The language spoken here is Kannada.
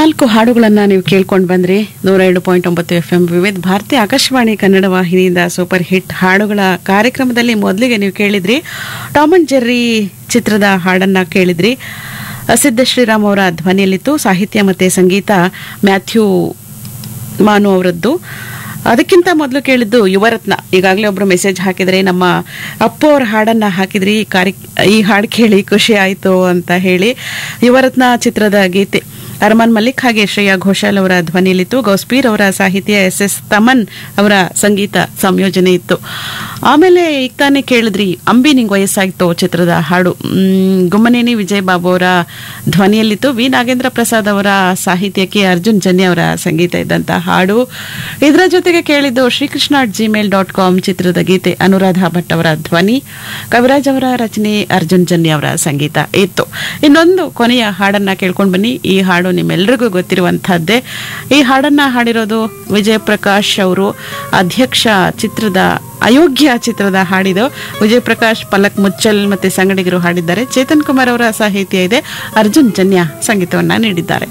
ನಾಲ್ಕು ಹಾಡುಗಳನ್ನ ನೀವು ಕೇಳ್ಕೊಂಡು ಬಂದ್ರಿ ನೂರ ಎರಡು ಪಾಯಿಂಟ್ ಒಂಬತ್ತು ಎಫ್ ಎಂ ವಿವಿಧ ಭಾರತಿ ಆಕಾಶವಾಣಿ ಕನ್ನಡ ವಾಹಿನಿಯಿಂದ ಸೂಪರ್ ಹಿಟ್ ಹಾಡುಗಳ ಕಾರ್ಯಕ್ರಮದಲ್ಲಿ ಮೊದಲಿಗೆ ನೀವು ಕೇಳಿದ್ರಿ ಟಾಮ್ ಅಂಡ್ ಜೆರ್ರಿ ಚಿತ್ರದ ಹಾಡನ್ನ ಕೇಳಿದ್ರಿ ಸಿದ್ಧ ಶ್ರೀರಾಮ್ ಅವರ ಧ್ವನಿಯಲ್ಲಿತ್ತು ಸಾಹಿತ್ಯ ಮತ್ತೆ ಸಂಗೀತ ಮ್ಯಾಥ್ಯೂ ಮಾನು ಅವರದ್ದು ಅದಕ್ಕಿಂತ ಮೊದಲು ಕೇಳಿದ್ದು ಯುವರತ್ನ ಈಗಾಗಲೇ ಒಬ್ರು ಮೆಸೇಜ್ ಹಾಕಿದ್ರೆ ನಮ್ಮ ಅಪ್ಪು ಅವ್ರ ಹಾಡನ್ನ ಹಾಕಿದ್ರಿ ಈ ಕಾರ್ಯ ಈ ಹಾಡು ಕೇಳಿ ಖುಷಿ ಆಯ್ತು ಅಂತ ಹೇಳಿ ಯುವರತ್ನ ಚಿತ್ರದ ಗೀತೆ ಅರಮಾನ್ ಮಲ್ಲಿಕ್ ಹಾಗೆ ಶ್ರೇಯಾ ಘೋಷಾಲ್ ಅವರ ಧ್ವನಿಯಲ್ಲಿತ್ತು ಗೌಸ್ಪೀರ್ ಅವರ ಸಾಹಿತ್ಯ ಎಸ್ ಎಸ್ ತಮನ್ ಅವರ ಸಂಗೀತ ಸಂಯೋಜನೆ ಇತ್ತು ಆಮೇಲೆ ಈಗ ತಾನೇ ಕೇಳಿದ್ರಿ ಅಂಬಿ ನಿಂಗ್ ವಯಸ್ಸಾಗಿತ್ತು ಚಿತ್ರದ ಹಾಡು ಮ್, ಗುಮ್ಮನೇನಿ ವಿಜಯ್ ಬಾಬು ಅವರ ಧ್ವನಿಯಲ್ಲಿತ್ತು ವಿ ನಾಗೇಂದ್ರ ಪ್ರಸಾದ್ ಅವರ ಸಾಹಿತ್ಯಕ್ಕೆ ಅರ್ಜುನ್ ಜನ್ಯ ಅವರ ಸಂಗೀತ ಇದ್ದಂತ ಹಾಡು ಇದರ ಜೊತೆಗೆ ಕೇಳಿದ್ದು ಶ್ರೀಕೃಷ್ಣ ಜಿಮೇಲ್ ಡಾಟ್ ಕಾಮ್ ಚಿತ್ರದ ಗೀತೆ ಅನುರಾಧ ಭಟ್ ಅವರ ಧ್ವನಿ ಕವಿರಾಜ್ ಅವರ ರಚನೆ ಅರ್ಜುನ್ ಜನ್ಯ ಅವರ ಸಂಗೀತ ಇತ್ತು ಇನ್ನೊಂದು ಕೊನೆಯ ಹಾಡನ್ನ ಕೇಳ್ಕೊಂಡು ಬನ್ನಿ ಈ ಹಾಡು ನಿಮ್ಮೆಲ್ರಿಗೂ ಗೊತ್ತಿರುವಂತಹದ್ದೇ ಈ ಹಾಡನ್ನ ಹಾಡಿರೋದು ವಿಜಯ್ ಪ್ರಕಾಶ್ ಅವರು ಅಧ್ಯಕ್ಷ ಚಿತ್ರದ ಅಯೋಗ್ಯ ಚಿತ್ರದ ಹಾಡಿದು ವಿಜಯ್ ಪ್ರಕಾಶ್ ಪಲಕ್ ಮುಚ್ಚಲ್ ಮತ್ತೆ ಸಂಗಡಿಗರು ಹಾಡಿದ್ದಾರೆ ಚೇತನ್ ಕುಮಾರ್ ಅವರ ಸಾಹಿತ್ಯ ಇದೆ ಅರ್ಜುನ್ ಜನ್ಯ ಸಂಗೀತವನ್ನ ನೀಡಿದ್ದಾರೆ